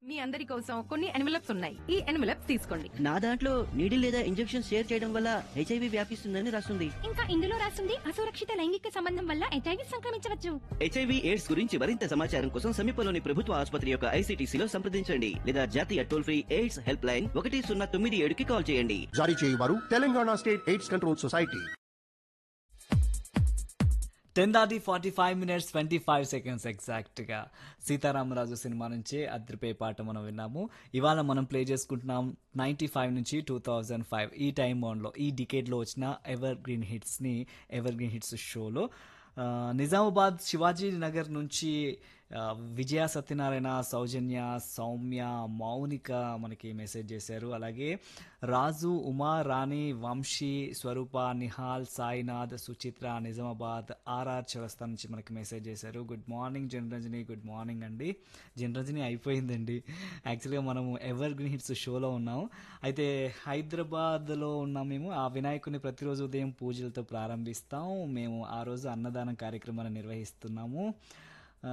మీ అందరి కోసం కొన్ని ఎన్వలప్స్ ఉన్నాయి ఈ ఎన్వలప్స్ తీసుకోండి నా దాంట్లో నీడిల్ లేదా ఇంజెక్షన్ షేర్ చేయడం వల్ల హెచ్ఐవి వ్యాపిస్తుందని రాస్తుంది ఇంకా ఇందులో రాస్తుంది అసురక్షిత లైంగిక సంబంధం వల్ల హెచ్ఐవి సంక్రమించవచ్చు హెచ్ఐవి ఎయిడ్స్ గురించి మరింత సమాచారం కోసం సమీపంలోని ప్రభుత్వ ఆసుపత్రి యొక్క ఐసీటీసీలో సంప్రదించండి లేదా జాతీయ toll free AIDS helpline ఒకటి సున్నా తొమ్మిది ఏడుకి కాల్ చేయండి జారీ చేయవారు Telangana state AIDS control society ten దాటి forty five minutes twenty five seconds ఎగ్జాక్ట్గా సీతారామరాజు సినిమా నుంచి అద్రిపే పాట మనం విన్నాము ఇవాళ మనం ప్లే చేసుకుంటున్నాం నైంటీ ఫైవ్ నుంచి టూ థౌజండ్ ఫైవ్ ఈ టైం బాండ్లో ఈ డికేడ్లో వచ్చిన ఎవర్ గ్రీన్ హిట్స్ని ఎవర్ గ్రీన్ హిట్స్ షోలో ఆ, నిజామాబాద్ శివాజీ నగర్ నుంచి ఆ, విజయ సత్యనారాయణ సౌజన్య సౌమ్య మౌనిక మనకి మెసేజ్ చేశారు అలాగే రాజు ఉమా రాణి వంశీ స్వరూప నిహాల్ సాయినాథ్ సుచిత్ర నిజామాబాద్ ఆర్ఆర్ చౌరస్తా నుంచి మనకి మెసేజ్ చేశారు good morning Janaranjani good morning అండి జనరంజని అయిపోయిందండి యాక్చువల్గా మనము ఎవర్ గ్రీన్ హిట్స్ షోలో ఉన్నాము అయితే హైదరాబాద్లో ఉన్నాం మేము ఆ వినాయకుని ప్రతిరోజు ఉదయం పూజలతో ప్రారంభిస్తాం మేము ఆ రోజు అన్నదానం కార్యక్రమాన్ని నిర్వహిస్తున్నాము ఆ,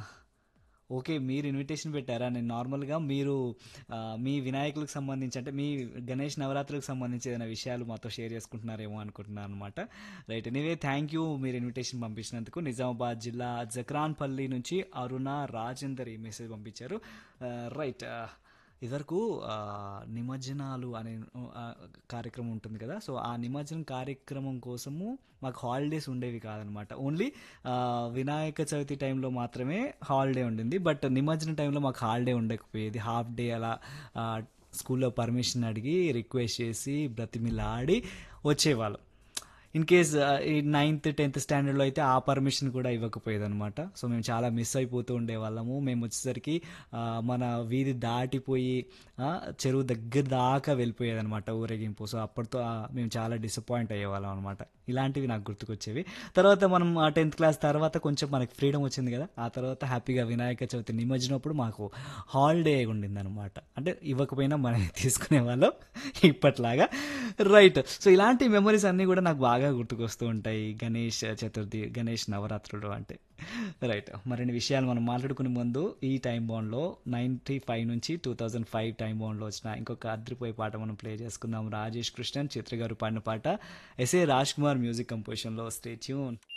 ఓకే మీరు ఇన్విటేషన్ పెట్టారా నేను నార్మల్గా మీరు ఆ, మీ వినాయకులకు సంబంధించి అంటే మీ గణేష్ నవరాత్రులకు సంబంధించి ఏదైనా విషయాలు మాతో షేర్ చేసుకుంటున్నారేమో అనుకుంటున్నాను అనమాట రైట్ ఎనీవే థ్యాంక్ యూ మీరు ఇన్విటేషన్ పంపించినందుకు నిజామాబాద్ జిల్లా జక్రాన్పల్లి నుంచి అరుణ రాజేందర్ ఈ మెసేజ్ పంపించారు ఆ, రైట్ ఆ, ఇదివరకు ఆ, నిమజ్జనాలు అనే ఆ, కార్యక్రమం ఉంటుంది కదా సో ఆ నిమజ్జనం కార్యక్రమం కోసము మాకు హాలిడేస్ ఉండేవి కాదనమాట ఓన్లీ వినాయక చవితి టైంలో మాత్రమే హాలిడే ఉండింది బట్ నిమజ్జనం టైంలో మాకు హాలిడే ఉండకపోయేది హాఫ్ డే అలా ఆ, స్కూల్లో పర్మిషన్ అడిగి రిక్వెస్ట్ చేసి బ్రతిమిలాడి వచ్చేవాళ్ళం ఇన్ కేస్ ఈ నైన్త్ టెన్త్ స్టాండర్డ్లో అయితే ఆ పర్మిషన్ కూడా ఇవ్వకపోయేది అనమాట సో మేము చాలా మిస్ అయిపోతూ ఉండేవాళ్ళము మేము వచ్చేసరికి ఆ, మన వీధి దాటిపోయి ఆ, చెరువు దగ్గర దాకా వెళ్ళిపోయేది అనమాట ఊరేగింపు సో అప్పటితో ఆ, మేము చాలా డిసప్పాయింట్ అయ్యేవాళ్ళం అనమాట ఇలాంటివి నాకు గుర్తుకొచ్చేవి తర్వాత మనం టెన్త్ క్లాస్ తర్వాత కొంచెం మనకి ఫ్రీడమ్ వచ్చింది కదా ఆ తర్వాత హ్యాపీగా వినాయక చవితి నిమజ్జనప్పుడు మాకు హాలిడే ఉండింది అనమాట అంటే ఇవ్వకపోయినా మనం తీసుకునే వాళ్ళం ఇప్పట్లాగా రైట్ సో ఇలాంటి మెమరీస్ అన్నీ కూడా నాకు బాగా గుర్తుకొస్తూ ఉంటాయి గణేష్ చతుర్థి గణేష్ నవరాత్రులు అంటే రైట్ మరిన్ని విషయాలు మనం మాట్లాడుకునే ముందు ఈ టైం బాండ్లో నైంటీ ఫైవ్ నుంచి టూ థౌజండ్ ఫైవ్ టైం బాండ్లో వచ్చిన ఇంకొక అద్రిపోయే పాట మనం ప్లే చేసుకుందాం రాజేష్ కృష్ణన్ చిత్ర గారు పాడిన పాట ఎస్ఏ రాజ్ కుమార్ మ్యూజిక్ కంపోజిషన్లో స్టే ట్యూన్